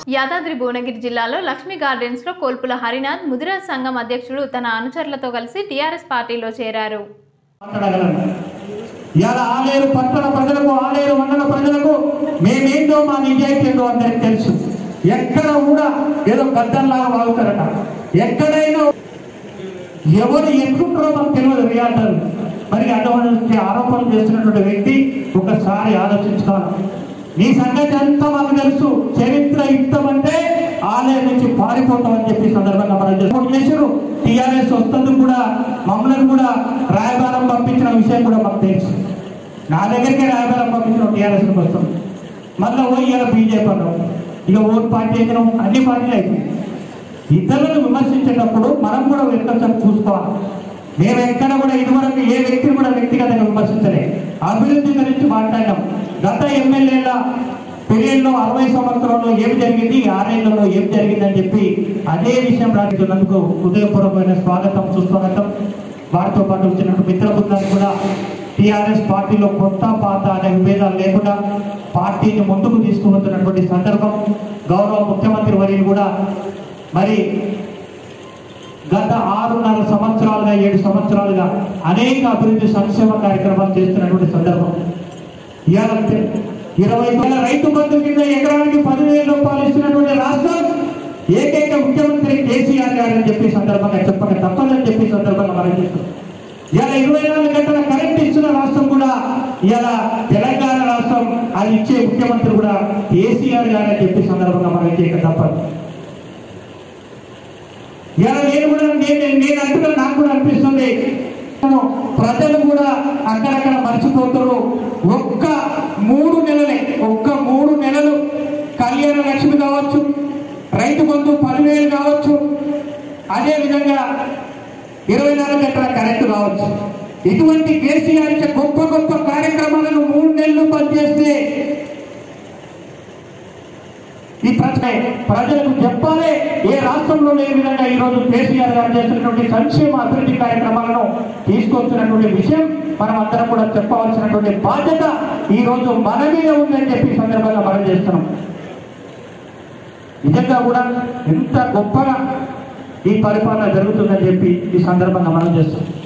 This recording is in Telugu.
యాదాద్రి భువనగిరి జిల్లాలో లక్ష్మీ గార్డెన్స్ లో కోల్పుల హరినాథ్ ముదిరాజ్ సంఘం అధ్యక్షుడు తన అనుచరులతో కలిసి టీఆర్ఎస్ పార్టీలో చేరారు మాట్లాడగలను ఇవాళ ఆలేరు పట్టణ ప్రజలకు ఆలేరు మండల ప్రజలకు మేమేంటో మా నిజాయితీ ఏంటో అందరికి తెలుసు ఎక్కడ కూడా ఏదో గద్దల్లాగా వాగుతారట ఎక్కడైనా ఎవరు ఎట్లుంటారో మనకు తెలియదు రియాల్టర్ మరి అటువంటి ఆరోపణలు చేస్తున్నటువంటి వ్యక్తి ఒకసారి ఆలోచించుకోవాలి నీ సంగతి అంతా మాకు తెలుసు చరిత్ర ఇస్తామంటే ఆలయం నుంచి పారిపోతామని చెప్పి సందర్భంగా మనం సపోర్ట్ చేశారు టీఆర్ఎస్ వస్తుంది కూడా మమ్మల్ని కూడా రాయబారం పంపించిన విషయం కూడా మాకు తెలుసు నా దగ్గరికి రాయబారం పంపించిన టీఆర్ఎస్ వస్తుంది మళ్ళీ ఓ ఇవాళ బీజేపీ అన్నాం ఇక ఓటు పార్టీ అయితే అన్ని పార్టీలు అయిపోయింది ఇతరులను విమర్శించేటప్పుడు మనం కూడా వ్యక్తం చూసుకోవాలి మేము ఎక్కడ కూడా ఇదివరకు ఏ వ్యక్తిని కూడా వ్యక్తిగతంగా విమర్శించలే అభివృద్ధి గురించి మాట్లాడినాం గత ఎమ్మెల్యేల పీరియడ్లో అరవై సంవత్సరంలో ఏం జరిగింది ఆరేళ్లలో ఏం జరిగిందని చెప్పి అదే విషయం రాజుతున్నందుకు హృదయపూర్వకమైన స్వాగతం సుస్వాగతం వారితో పాటు వచ్చినట్టు మిత్ర బృందాన్ని కూడా టీఆర్ఎస్ పార్టీలో కొత్త పాత అనే విభేదాలు లేకుండా పార్టీని ముందుకు తీసుకువస్తున్నటువంటి సందర్భం గౌరవ ముఖ్యమంత్రి వర్యులు కూడా మరి గత ఆరున్నర సంవత్సరాలుగా ఏడు సంవత్సరాలుగా అనేక అభివృద్ధి సంక్షేమ కార్యక్రమాలు చేస్తున్నటువంటి సందర్భం ఇవాళ ఇరవై వేల రైతు బంధు కింద ఎకరానికి పదివేల రూపాయలు ఇస్తున్నటువంటి రాష్ట్రం ఏకైక ముఖ్యమంత్రి కేసీఆర్ గారు అని చెప్పి సందర్భంగా చెప్పక తప్పదని చెప్పి సందర్భంగా మనం చేస్తాం ఇవాళ ఇరవై నాలుగు గంటల కరెంట్ ఇస్తున్న రాష్ట్రం కూడా ఇవాళ తెలంగాణ రాష్ట్రం అది ఇచ్చే ముఖ్యమంత్రి కూడా కేసీఆర్ గారు అని చెప్పి సందర్భంగా మనం చేయక తప్పదు ఇలా నేను కూడా నేను నేను అంటున్నా నాకు కూడా అనిపిస్తుంది ప్రజలు కూడా అక్కడక్కడ మర్చిపోతారు ఒక్క మూడు నెలలే ఒక్క మూడు నెలలు కళ్యాణ లక్ష్మి కావచ్చు రైతు బంధు పదివేలు కావచ్చు అదే విధంగా ఇరవై నాలుగు గంటల కరెంటు కావచ్చు ఇటువంటి కేసీఆర్ ఇచ్చే గొప్ప గొప్ప కార్యక్రమాలను మూడు నెలలు పనిచేస్తే ఈ ప్రశ్న ప్రజలకు చెప్పాలి ఏ రాష్ట్రంలో లేని విధంగా ఈ రోజు కేసీఆర్ గారు చేస్తున్నటువంటి సంక్షేమ అభివృద్ధి కార్యక్రమాలను తీసుకొస్తున్నటువంటి విషయం మనం అందరం కూడా చెప్పవలసినటువంటి బాధ్యత ఈ రోజు మన మీద ఉందని చెప్పి ఈ సందర్భంగా మనం చేస్తున్నాం నిజంగా కూడా ఎంత గొప్పగా ఈ పరిపాలన జరుగుతుందని చెప్పి ఈ సందర్భంగా మనం చేస్తున్నాం